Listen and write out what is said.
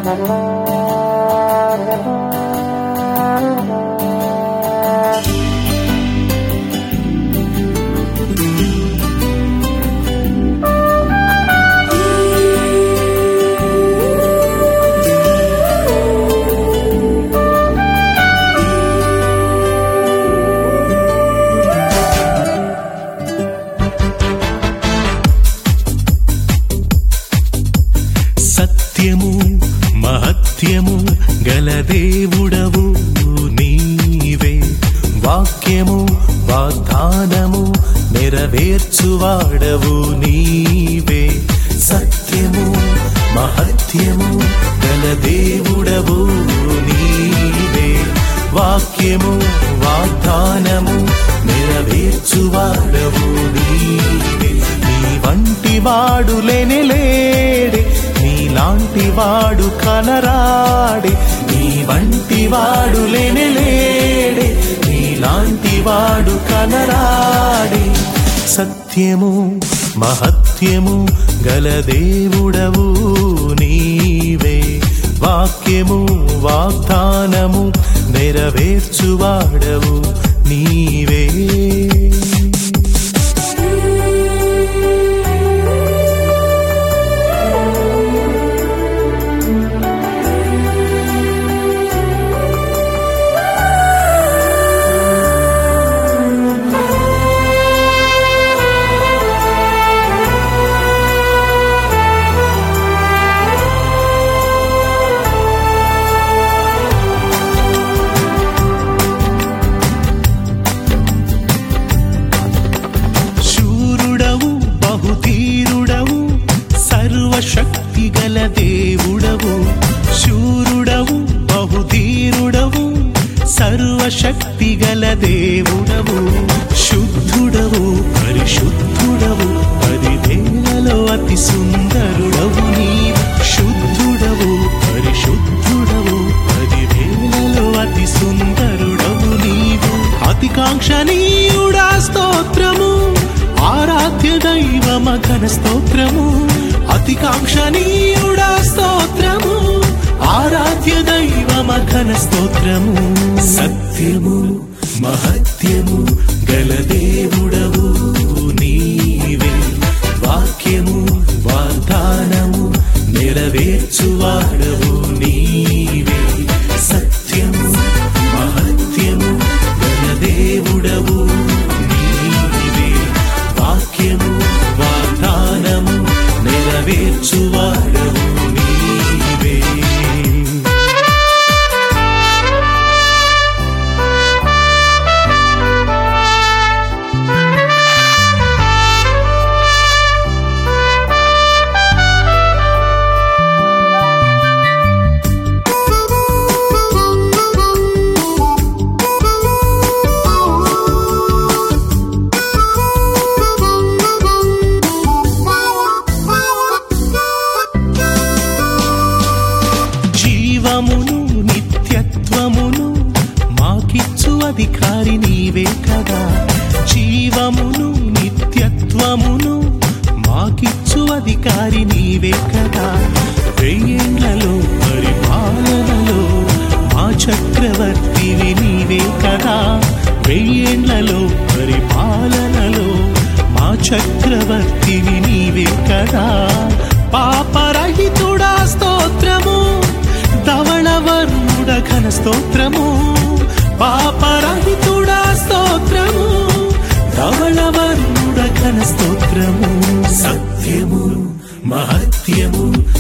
సత్యము మహత్యము గల దేవుడవు నీవే వాక్యము వాగ్దానము నెరవేర్చువాడవు నీవే సత్యము మహత్యము గల దేవుడవు నీవే వాక్యము వాగ్దానము నెరవేర్చువాడవు నీవే నీ వంటి వాడు లేనే లేడే నీలాంటి వాడు కనరాడే నీ వంటి వాడు లేనే లేడే నీలాంటి వాడు కనరాడే సత్యము మహత్యము గల దేవుడవు నీవే వాక్యము వాగ్దానము నెరవేర్చువాడవు నీవే శూరుడవు బహుధీరుడవు సర్వశక్తి గల దేవుడవు శూరుడవు బహుధీరుడవు సర్వశక్తి గల దేవుడవు శుద్ధుడవు పరిశుద్ధుడవు పదివేలలో అతి సుందరుడవు నీ శుద్ధుడవు పరిశుద్ధుడవు పదివేలలో అతి సుందరుడవు నీవు అతి కాంక్షణీయుడా స్తోత్రము ఆరాధ్య దైవమ ఘన స్తోత్రము అతి కాంక్షణీయుడా స్తోత్రము ఆరాధ్య దైవమ ఘన స్తోత్రము సత్యము మహత్యము గల దేవుడవు నీవే వాక్యము వాగ్దానము నెరవేర్చువాడవు నీవే సత్యము మహత్యము గల దేవుడవు నీవే వాక్యము వాగ్దానము నెరవేర్చువాడవు నీవే జీవమును నిత్యత్వమును మాకిచ్చు అధికారి నీవే కదా జీవమును నిత్యత్వమును మాకిచ్చు అధికారి నీవే కదా వెయ్యేళ్లలో పరిపాలనలో మా చక్రవర్తివి నీవే కదా వెయ్యేళ్లలో పరిపాలనలో మా చక్రవర్తివి నీవే కదా పాపరహితుడా స్తోత్రము ధవళవర్ణుడ ఘన స్తోత్రము పాపరహితుడా స్తోత్రము ధవళవర్ణుడ ఘన స్తోత్రము సత్యము మహత్యము